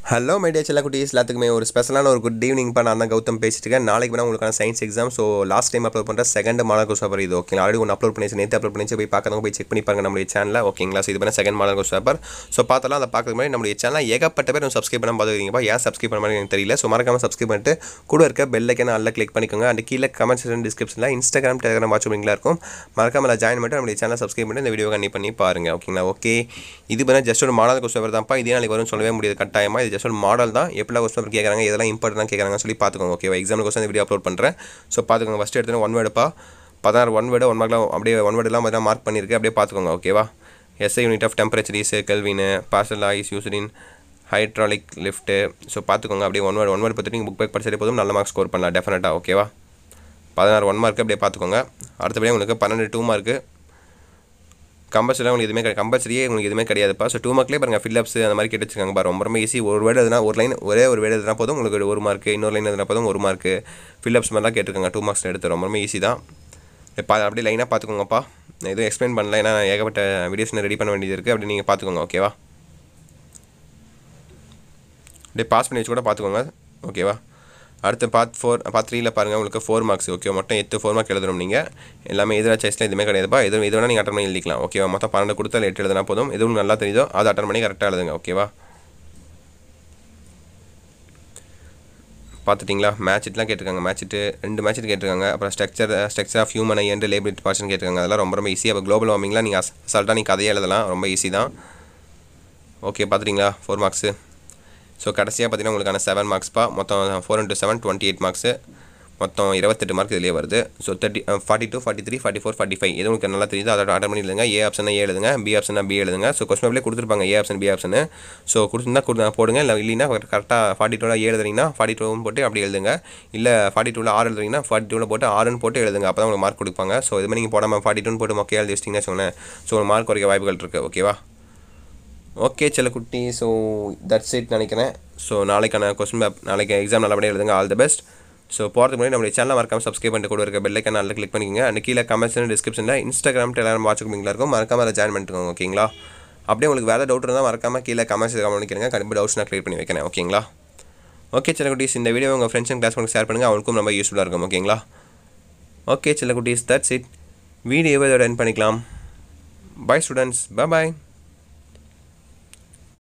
hello my dear செல்ல குட்டீஸ் எல்லாத்துக்குமே ஒரு ஸ்பெஷலான ஒரு குட் ஈவினிங் பண்ண நான் தான் கௌதம் பேசிட்டு இருக்கேன் நாளைக்கு வேணா உங்களுக்கான science exam so last time upload பண்ணுற செகண்ட் மாடல் கொஸ்ட் பேப்பர் இது ஓகேங்களா ஆல்ரெடி ஒன்று அப்லோட் பண்ணி நேற்று அப்லோட் பண்ணி போய் பார்க்கறவங்க போய் செக் பண்ணி பாருங்க நம்மளுடைய சேனலில் ஓகேங்களா ஸோ இது பண்ண second model quest paper so பார்த்தலாம் அதை பார்க்கறது மாதிரி நம்மளுடைய சேனல் ஏகப்பட்ட பேர் சப்ஸ்கிரைப் பண்ண பார்த்துருக்கீங்கப்பா ஏன் சப்ஸ்கிரைப் பண்ண மாதிரி எனக்கு தெரியல ஸோ மறக்காம சப்ஸ்கிரைப் பண்ணிட்டு கூட இருக்க பெல் ஐக்கனை நல்லா கிளிக் பண்ணிக்கோங்க அந்த கீழே கமெண்ட் செக்ஷன் டிஸ்கிரிப்ஷனில் இன்ஸ்டாகிராம் டெலிகிராம் வாட்ச் பண்ணிங்களா இருக்கும் மறக்காம அதில் ஜாயின் பண்ணிட்டு நம்மளுடைய சேனல் சப்ஸ்கிரைப் பண்ணி இந்த வீடியோ கண்ணி பண்ணி பாருங்க ஓகேங்களா ஓகே இது பண்ண ஜஸ்ட் ஒரு மாடல் கொஸ்ட் பேப்பர் தான்ப்பா இதே நாளைக்கு வரும்னு சொல்லவே முடியாது கட்டாயமாக இது ஜஸ்ட் ஒரு மாடல் தான் எப்படிலாம் கொஸ்ட் பேப்பர் கேட்குறாங்க இதெல்லாம் இம்பார்ட்டன் கேட்குறாங்க சொல்லி பார்த்துக்கோங்க ஓகேவா எக்ஸாம் கொஸ்ட் இந்த வீடியோ அப்லோட் பண்ணுறேன் ஸோ பார்த்துக்கோங்க ஃபஸ்ட்டு எடுத்து ஒன் வேர்டுப்பா பதினாறு ஒன் வேர்டு ஒன் மார்க்லாம் அப்படியே ஒன் வேர்டெல்லாம் பார்த்தீங்கன்னா மார்க் பண்ணியிருக்கு அப்படியே பார்த்துக்கோங்க ஓகேவா SI unit of temperature is Kelvin Pascal law is used in hydraulic lift so பார்த்துக்கோங்க அப்படியே ஒன் வேர்டு ஒன் வேர்டு பற்றி நீங்கள் புக் பேக் படிச்சாலே போதும் நல்ல மார்க் ஸ்கோர் பண்ணலாம் டெஃபினட்டாக ஓகேவா பதினாறு ஒன் மார்க்கு அப்படியே பார்த்துக்கோங்க அடுத்தபடியாக உங்களுக்கு பன்னெண்டு டூ மார்க்கு கம்பல்சரியாக உங்களுக்கு எதுவுமே கிடையாது கம்பல்சரியே உங்களுக்கு எதுவுமே கிடையாதுப்பா ஸோ டூ மார்க்லேயே பாருங்கள் ஃபில்லப்ஸ் அந்த மாதிரி கேட்டு வச்சுக்காங்க பாரு ரொம்ப ரொம்ப ஈஸி ஒரு வேர்டு எதுனா ஒரு லைன் ஒரே ஒரு வேர்டு எதுனா போதும் உங்களுக்கு ஒரு மார்க்கு இன்னொரு லைன் எதுனா போதும் ஒரு மார்க்கு ஃபில்லப்ஸ் மாதிரிலாம் கேட்டிருக்காங்க டூ மார்க்ஸ் எடுத்து ரொம்ப ரொம்ப ஈஸி தான் இப்போ அப்படியே லைனாக பார்த்துக்கோங்கப்பா நான் எதுவும் எக்ஸ்பிளைன் பண்ணல ஏன்னா ஏகப்பட்ட வீடியோஸ் ரெடி பண்ண வேண்டியது இருக்குது அப்படி நீங்கள் பார்த்துக்கோங்க ஓகேவா அப்படியே பாஸ் பண்ணி வச்சு கூட பார்த்துக்கோங்க ஓகேவா அடுத்து பார்ட் ஃபோர் பார்ட் த்ரீல பாருங்கள் உங்களுக்கு ஃபோர் மார்க்ஸ் ஓகே மொத்தம் எட்டு ஃபோர் மார்க் எழுதணும் நீங்கள் எல்லாமே எதிராக சாய்ஸில் எதுவுமே கிடையாதுப்பா எதுவும் எது வேணால் நீங்கள் அட்டன் பண்ணி எழுதிக்கலாம் ஓகேவா மொத்தம் பன்னெண்டு கொடுத்தால் எட்டு எழுதினா போதும் எதுவும் நல்லா தெரியுதோ அதை அட்டன் பண்ணி கரெக்டாக எழுதுங்க ஓகேவா பார்த்துட்டிங்களா மேட்ச் இட்லாம் கேட்டிருக்காங்க மேட்ச் இட்டு ரெண்டு மேட்ச் கேட்டிருக்காங்க அப்புறம் structure structure of human eye and லேபிலிட்டி பார்ட்ஸ்னு கேட்டிருக்காங்க அதெல்லாம் ரொம்ப ரொம்ப ஈஸி அப்போ குளோபல் வார்மிங்லாம் நீங்கள் அசால்ட்டாக நீங்கள் கதையை எழுதலாம் ரொம்ப ஈஸி தான் ஓகே பார்த்துட்டிங்களா ஃபோர் மார்க்ஸு ஸோ கடைசியாக பார்த்தீங்கன்னா உங்களுக்கான செவன் மார்க்ஸ்ப்பா மொத்தம் four into seven twenty eight marks மொத்தம் இருபத்தெட்டு மார்க் இதிலே வருது so thirty forty two forty three forty four forty five எது உங்களுக்கு நல்லா தெரியுது அதை அட்டன் பண்ணி எழுதுங்க ஏ ஆப்ஷன் ஏ எழுதுங்க பி ஆப்ஷன் பி எழுதுங்க ஸோ கொஸ்டின் பேப்பர்லேயே கொடுத்துருப்பாங்க A option B option so கொடுத்துருந்தா கொடு போடுங்க இல்லை இல்லைன்னா கரெக்டாக ஃபார்ட்டி டூவில் ஏ எழுதுறீங்கன்னா ஃபார்ட்டி டூவும் போட்டு அப்படி எழுதுங்க இல்லை ஃபார்ட்டி டூவில் ஆறு எழுதுறீங்கன்னா ஃபார்ட்டி டூவில் போட்டு ஆறுன்னு போட்டு எழுதுங்க அப்போ தான் உங்களுக்கு மார்க் கொடுப்பாங்க ஸோ இது மாதிரி நீங்கள் போடாமல் ஃபார்ட்டி டூன்னு போட்டு மொக்கையாக எழுதி வச்சிட்டிங்கன்னா சொன்னேன் ஸோ உங்களுக்கு மார்க் குறைக்க வாய்ப்புகள் இருக்குது ஓகேவா ஓகே சில குட்டி ஸோ தட்ஸ் இட் நினைக்கிறேன் ஸோ நாளைக்கான கொஸ்டின் பேப் நாளைக்கு எக்ஸாம் நல்லபடியாக எழுதுங்க ஆல் தி பெஸ்ட் ஸோ போகிறதுக்கு முன்னாடி நம்மளுடைய சேனல் மறக்காம சப்ஸ்கிரைப் பண்ணிட்டு கூட இருக்க பெல்லைக்கான நல்லா கிளிக் பண்ணிக்கோங்க அண்ட் கீழே கமெண்ட்ஸ் டிஸ்கிரிப்ஷனில் இன்ஸ்டாகிராம் டெலிகிராம் வாட்ஸ்அப் இருக்கும் மறக்காம அதை ஜாயின் பண்ணிட்டுக்கோங்க ஓகேங்களா அப்படியே உங்களுக்கு வேறு டவுட் இருந்தால் மறக்காம கீழே கமெண்ட்ஸ் கமெண்ட் பண்ணிக்கிறேங்க கண்டிப்பாக டவுட்ஸ் நான் கிளியர் பண்ணி வைக்கிறேன் ஓகேங்களா ஓகே சில குட்டீஸ் இந்த வீடியோ உங்கள் ஃப்ரெண்ட்ஸ் அண்ட் கிளாஸ் பண்ணி ஷேர் பண்ணுங்கள் அவங்களுக்கும் ரொம்ப யூஸ்ஃபுல்லாக இருக்கும் ஓகேங்களா ஓகே சில குட்டீஸ் தட்ஸ் இட் வீடியோவை இதோட என் பண்ணிக்கலாம் பாய் ஸ்டூடெண்ட்ஸ் பாய்